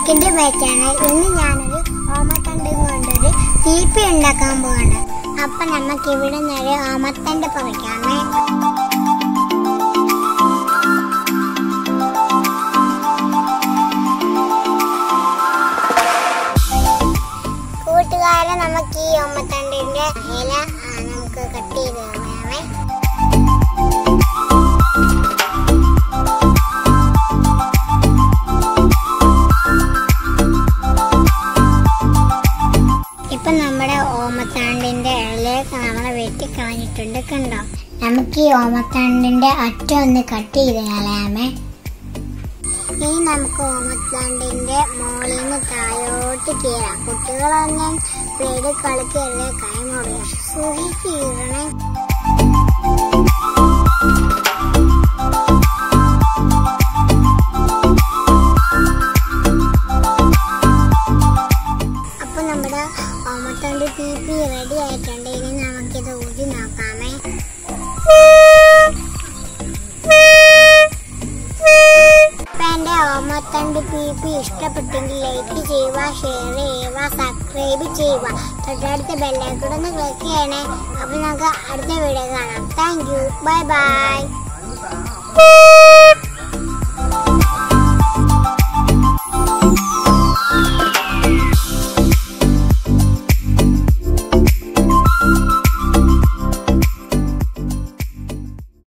welcome to my channel ഇന്ന് ഞാനൊരു ഓമത്തണ്ടും കൊണ്ടൊരു തീപ്പി ഉണ്ടാക്കാൻ പോവാണ് അപ്പൊ നമുക്ക് ഇവിടെ നിന്നൊരു ഓമത്തണ്ട് പറിക്കാമേ കൂട്ടുകാരെ നമുക്ക് ഈ ഓമത്തണ്ടിന്റെ ഇല ആ, നമുക്ക് കട്ട് ചെയ്ത് കളയാമേ ഇപ്പൊ നമ്മുടെ ഓമത്താണ്ടിന്റെ ഇലയൊക്കെ നമ്മൾ വെട്ടിക്കളഞ്ഞിട്ടുണ്ട് കണ്ടോ നമുക്ക് ഈ ഓമത്താണ്ടിന്റെ അറ്റം ഒന്ന് കട്ട് ചെയ്ത് കളയാമേ ഇനി നമുക്ക് ഓമത്താണ്ടിന്റെ മോളിൽ നിന്ന് താഴോട്ട് കീറാം കുട്ടികളൊന്നും ബ്ലേഡ് കളിക്കരുത് കൈ മുറിയും സൂക്ഷിച്ച് കീറണേ അപ്പൊ നമ്മുടെ ഓമത്തണ്ട് പി പി റെഡി ആയിട്ടുണ്ട് ഇനി നമുക്കിത് ഊതി നോക്കാമേ അപ്പൊ എന്റെ ഓമത്തണ്ട് പി പി ഇഷ്ടപ്പെട്ടെങ്കിൽ ലൈക്ക് ചെയ്യുക ഷെയർ ചെയ്യുക സബ്സ്ക്രൈബ് ചെയ്യുക തൊട്ടടുത്ത ബെല്ലൈക്കൂടെ ഒന്ന് ക്ലിക്ക് ചെയ്യണേ അപ്പൊ നമുക്ക് അടുത്ത വീഡിയോ കാണാം താങ്ക് യു ബൈ ബൈ